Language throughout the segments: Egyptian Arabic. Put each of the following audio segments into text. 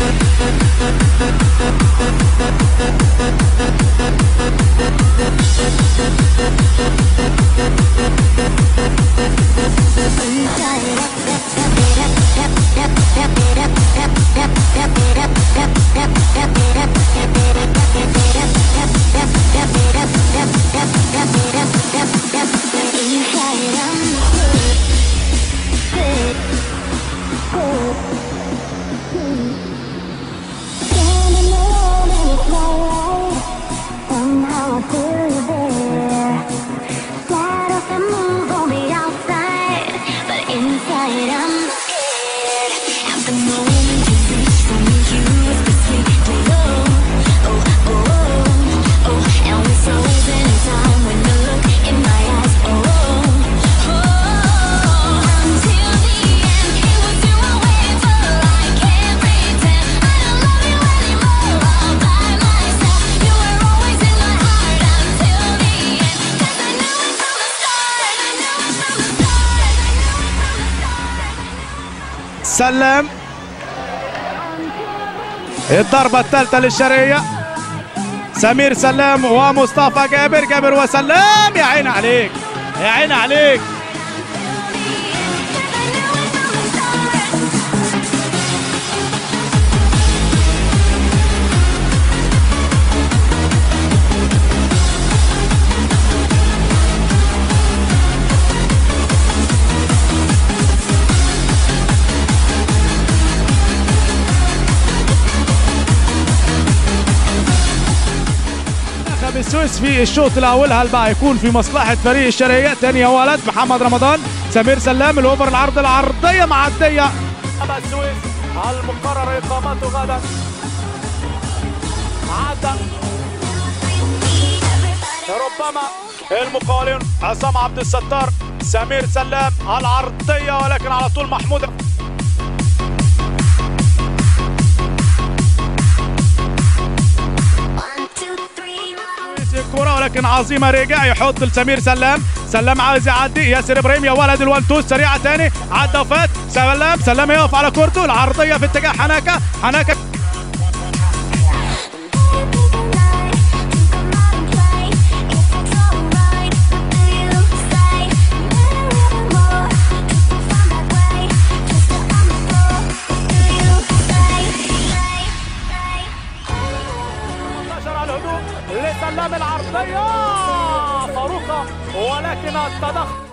Somehow I feel you there. Shadows that move on the outside, but inside I'm scared. At the moment you reach for me, you whisper sweet hello. Oh, oh, oh, oh, and we're frozen in time when you look in my eyes. Oh, oh, oh, until the end, it was you I waited for. I can't pretend I don't love you anymore. All by myself, you were always in my heart until the end. 'Cause I knew it from the start. I knew it from the start. I knew it from the start. سلم الضربة الثالثة للشرقية سمير سلام ومصطفى جابر جابر وسلام يا عين عليك يا عين عليك منتخب السويس في الشوط الاول هل بقى يكون في مصلحه فريق الشرقيه تاني يا ولد محمد رمضان سمير سلام الاوفر العرض العرضيه معديه السويس المقرر اقامته غدا عدى ربما المقاولون عصام عبد الستار سمير سلام العرضيه ولكن على طول محمود One, two, three. الكرة ولكن عظيمة رجع يحط لسمير سلام سلام عايز يعدي ياسر ابراهيم يا ولد الوان تو سريعة تاني عدى وفات سلام سلام يقف على كورته العرضية في اتجاه حناكة حناكة انتشر على الهجوم لسلام العرضية فاروقة ولكن التضخم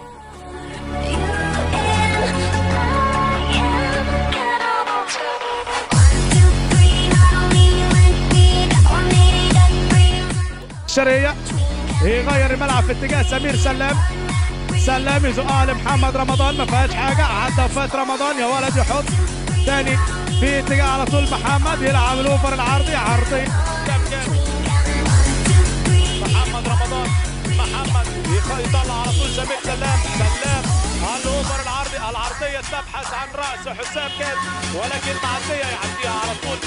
الشرقية يغير الملعب في اتجاه سمير سلام سلام يزقها لمحمد رمضان ما فيهاش حاجة عدى وفات رمضان يا ولد يحط تاني في اتجاه على طول محمد يلعب الاوفر العرضي عرضي محمد رمضان محمد يخ- يطلع على طول سمير سلام سلام على الاوفر العرضي العرضية تبحث عن رأس حسام كاد ولكن معدية يعديها على طول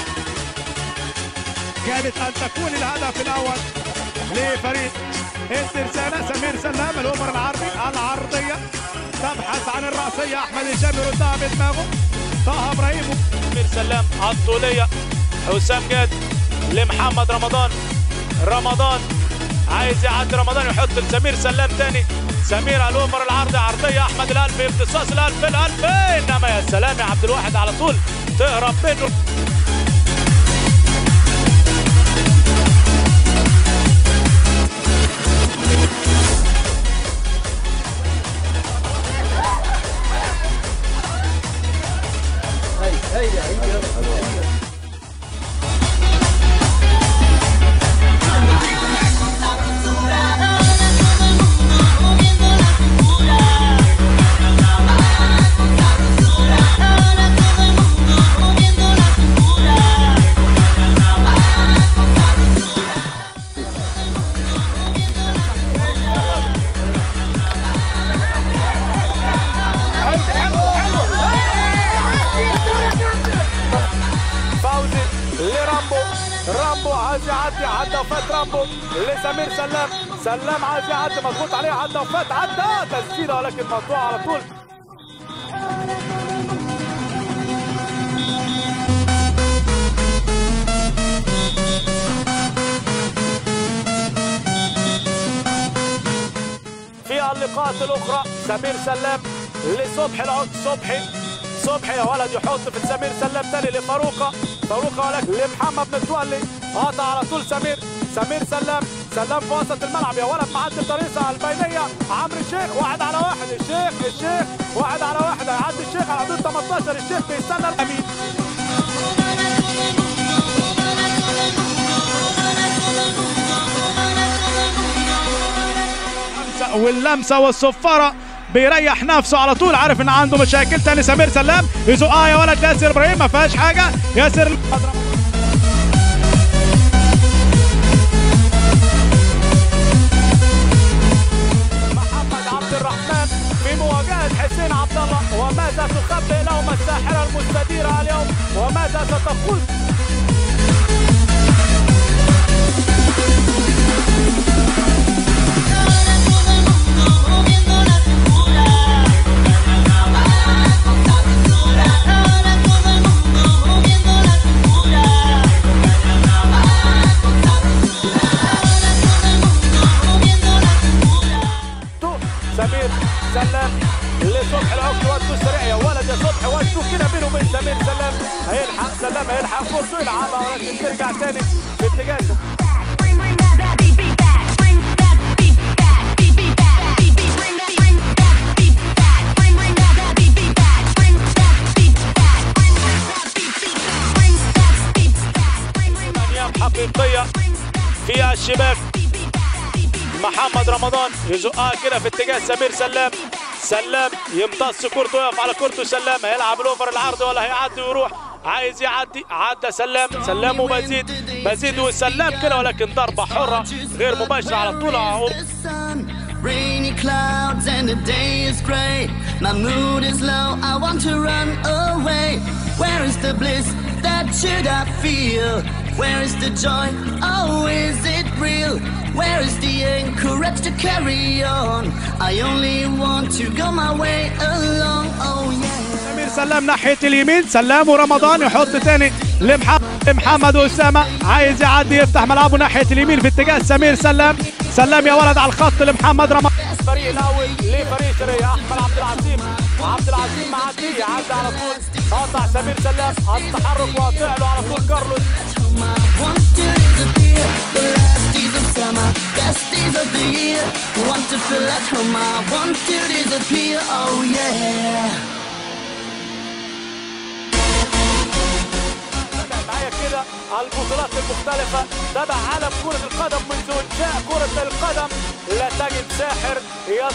كادت ان تكون الهدف الاول لفريق الترسانة سمير سلام الاوفر العرضي العرضية تبحث عن الرأسية احمد هشام يردها بدماغه طه ابراهيم سمير سلام الطولية حسام جاد لمحمد رمضان رمضان عايز يعدي رمضان يحط لسمير سلام تاني سمير على الاوفر العرضي عرضية احمد الالفي امتصاص الالفي الالفي انما يا سلام يا عبد الواحد على طول تهرب منه فوزي لرامبو رامبو عايز يعدي عدى وفات رامبو لسمير سلام سلام عايز يعدي مضغوط عليه عدى وفات عدى تسديده ولكن مقطوع على طول اللقاءات الاخرى سمير سلام لصبحي العود صبحي صبحي يا ولد يحط في سمير سلام تاني لفاروقه فاروقه ولكن لمحمد متولي قاطع على طول سمير سمير سلام سلام في وسط الملعب يا ولد معدي الطريقه البينيه عمرو الشيخ واحد على واحد الشيخ الشيخ واحد على واحد هيعدي الشيخ على حدود 18 الشيخ بيستنى الامين واللمسه والصفاره بيريح نفسه على طول عارف ان عنده مشاكل تاني سمير سلام يزقها يا ولد ياسر ابراهيم ما فيهاش حاجه ياسر محمد عبد الرحمن في مواجهه حسين عبد الله وماذا تخبئ لهم الساحره المستديره اليوم وماذا ستقول تو سمير سلام لصبحي العقد وقته سريع يا ولد يا صبحي وقته كده بينه وبين سمير سلام هيلحق سلام هيلحق كورته يلعبها ولكن ترجع تاني في اتجاه Bring, bring that, that beat, beat back. Bring that beat back. Beat, beat back. Beat, beat. Bring that, bring that beat back. Bring, bring that, that beat, beat back. Bring that beat back. Bring that beat, beat back. Bring that beat back. Bring, bring that ايام حقيقيه bring that فيها الشباك beat, beat back. Beat, beat. محمد رمضان يزقها كده في اتجاه سمير سلام سلام يمتص كورته يقف على كورته سلام هيلعب الاوفر العرضي ولا هيعدي ويروح عايز يعدي عدى سلام سلام وبزيد بزيد وسلام كده ولكن ضربه حره غير مباشره على طول اهو The sun, rainy clouds, and the day is gray. My mood is low, I want to run away. Where is the bliss that should I feel? Where is the joy? Oh, is it real? Where is the courage to carry on? I only want to go my way along. Oh, yeah. سمير سلام ناحيه اليمين سلام ورمضان يحط تاني لمحمد لمحمد اسامه عايز يعدي يفتح ملعبه ناحيه اليمين في اتجاه سمير سلام سلام يا ولد على الخط لمحمد رمضان الفريق الاول لفريق شرقية احمد عبد العظيم عبد العظيم معدي يعدي على طول قاطع سمير سلام التحرك وقاطع له على طول كارلوس Want to disappear, the last days of summer, best days of the year. Want to feel at home, I want to disappear, oh yeah. معايا كده البطولات المختلفة تبع عالم كرة القدم منذ إنشاء كرة القدم لا تجد ساحر يص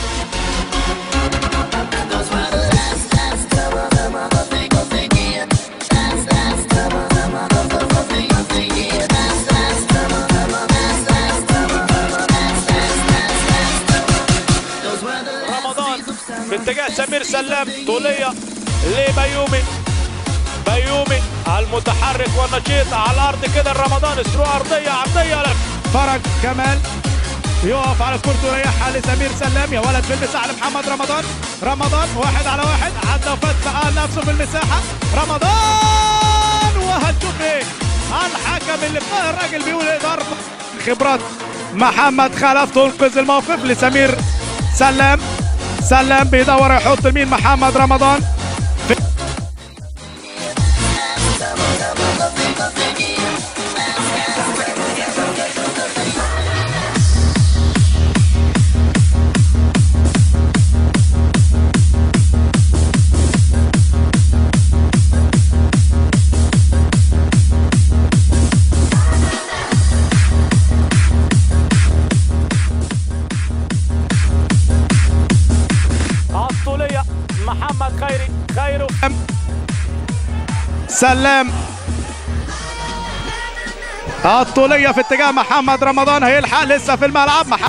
Those were the last, last summer, summer of the of the year. Last, last summer, summer of the of the of the year. Last, last summer, summer, last, last summer, summer, last, last, last, last summer. Those were the last رمضان days of summer. في اتجاه سمير سلام طولية لبيومي بيومي المتحرك والنشيط على الارض كده رمضان سرو ارضيه عرضيه لك فرج كمال يقف على كورته ويريحها لسمير سلام يا ولد في المساحه لمحمد رمضان رمضان واحد على واحد عدى وفتح نفسه في المساحه رمضان وهتشوف ايه الحكم اللي بقى الراجل بيقول ايه ضرب خبرات محمد خلف تنقذ الموقف لسمير سلام سلام بيدور يحط مين محمد رمضان الطولية محمد خيري خيرو سلام الطولية في اتجاه محمد رمضان هيلحق لسه في الملعب محمد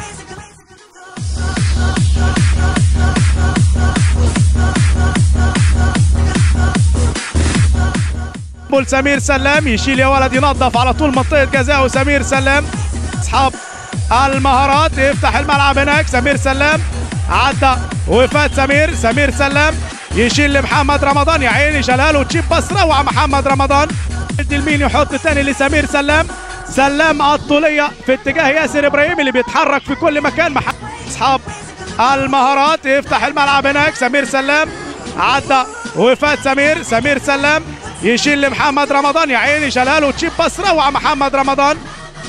بول سمير سلام يشيل يا ولد ينظف على طول منطقة جزاء سمير سلام اصحاب المهارات يفتح الملعب هناك سمير سلام عدى وفات سمير سمير سلام يشيل لمحمد رمضان يا عيني شلال وتشيب بس روعة محمد رمضان يدي المين يحط تاني لسمير سلام سلام الطولية في اتجاه ياسر ابراهيم اللي بيتحرك في كل مكان محمد اصحاب المهارات يفتح الملعب هناك سمير سلام عدى وفات سمير سمير سلام يشيل لمحمد رمضان يا عيني شلال وتشيب بس روعه محمد رمضان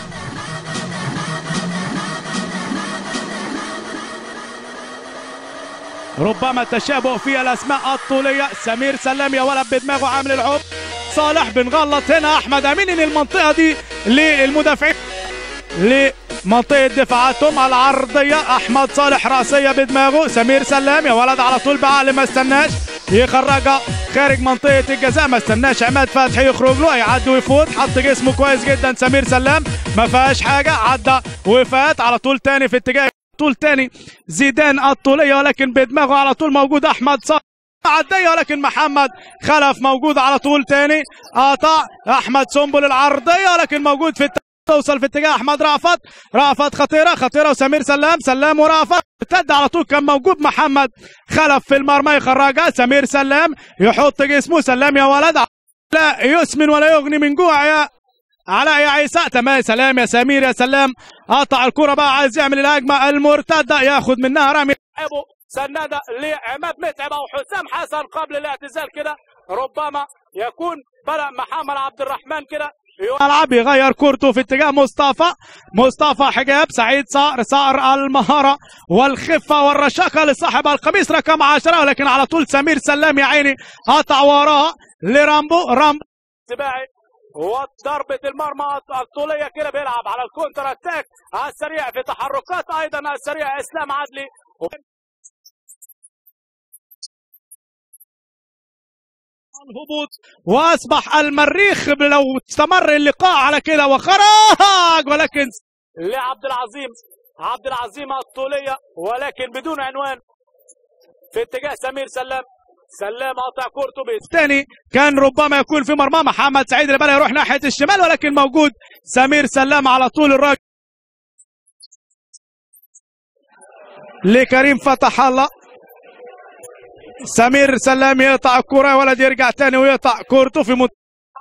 ربما تشابه في الاسماء الطوليه سمير سلام يا ولد بدماغه عامل العب صالح بنغلط هنا احمد امين ان المنطقه دي للمدافعين لمنطقه دفاعاتهم العرضيه احمد صالح راسيه بدماغه سمير سلام يا ولد على طول بعقل ما استناش يخرجها خارج منطقه الجزاء ما استناش عماد فتحي يخرج له يعدي ويفوت حط جسمه كويس جدا سمير سلام ما فيهاش حاجه عدى وفات على طول تاني في اتجاه طول تاني زيدان الطوليه ولكن بدماغه على طول موجود احمد صالح عدية ولكن محمد خلف موجود على طول تاني قاطع احمد سنبل العرضيه ولكن موجود في الت... توصل في اتجاه احمد رافت رافت خطيره خطيره وسمير سلام سلام ورافت ارتد على طول كان موجود محمد خلف في المرمى يخرجها سمير سلام يحط جسمه سلام يا ولد لا يسمن ولا يغني من جوع يا علاء يا عيسى تمام سلام يا سمير يا سلام قطع الكرة بقى عايز يعمل الهجمة المرتدة ياخد منها رامي ابو سندة لعماد متعب او حسام حسن قبل الاعتزال كده ربما يكون بدأ محمد عبد الرحمن كده يلعب يغير كورته في اتجاه مصطفى مصطفى حجاب سعيد صقر صقر المهارة والخفة والرشاقة لصاحب القميص رقم 10 ولكن على طول سمير سلام يا عيني قطع وراها لرامبو رامبو سباعي وضربة المرمى الطولية كده بيلعب على الكونتر اتاك السريع في تحركات ايضا السريع اسلام عدلي الهبوط واصبح المريخ لو استمر اللقاء على كده وخرج ولكن لعبد العظيم عبد العظيم الطوليه ولكن بدون عنوان في اتجاه سمير سلام سلام قطع كورته الثاني كان ربما يكون في مرمى محمد سعيد اللي بدا يروح ناحيه الشمال ولكن موجود سمير سلام على طول الراجل لكريم فتح الله سمير سلام يقطع الكرة يا ولد يرجع تاني ويقطع كورته في مت...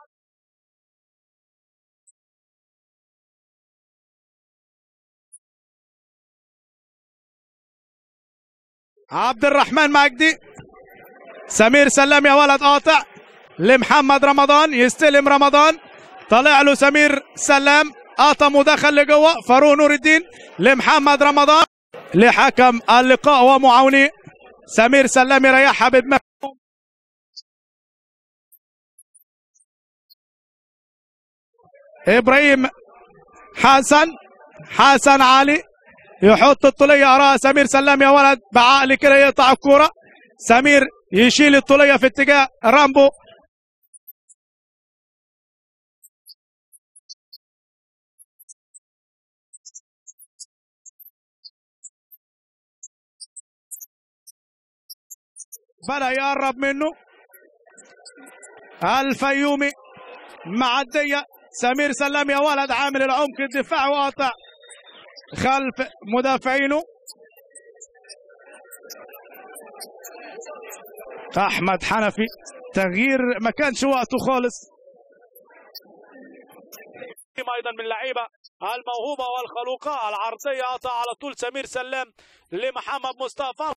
عبد الرحمن مجدي سمير سلام يا ولد قاطع لمحمد رمضان يستلم رمضان طلع له سمير سلام قطم ودخل لجوه فاروق نور الدين لمحمد رمضان لحكم اللقاء ومعاونيه سمير سلام يريحها بدماغه ابراهيم حسن حسن علي يحط الطولية أراها سمير سلام يا ولد بعقل كده يقطع الكورة سمير يشيل الطولية في اتجاه رامبو بدأ يقرب منه الفيومي معدية سمير سلام يا ولد عامل العمق الدفاع وقاطع خلف مدافعينه احمد حنفي تغيير ما كانش وقته خالص ايضا من اللعيبه الموهوبه والخلوقه العرضيه قطع على طول سمير سلام لمحمد مصطفى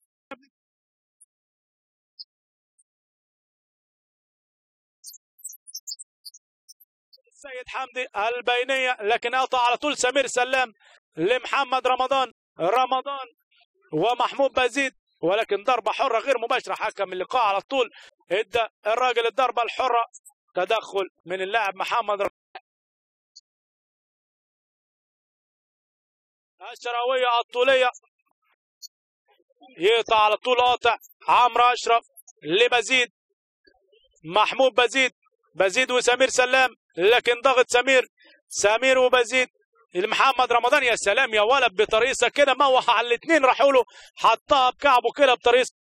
السيد حمدي البينية لكن قطع على طول سمير سلام لمحمد رمضان رمضان ومحمود بزيد ولكن ضربة حرة غير مباشرة حكم اللقاء على طول ادى الراجل الضربة الحرة تدخل من اللاعب محمد رمضان الشراوية الطولية يقطع على طول قاطع عمرو أشرف لبزيد محمود بزيد بزيد وسمير سلام لكن ضغط سمير سمير وبزيد محمد رمضان يا سلام يا ولد بطريقه كده موح على الاثنين راحوا له حطها بكعبه كده بطريقه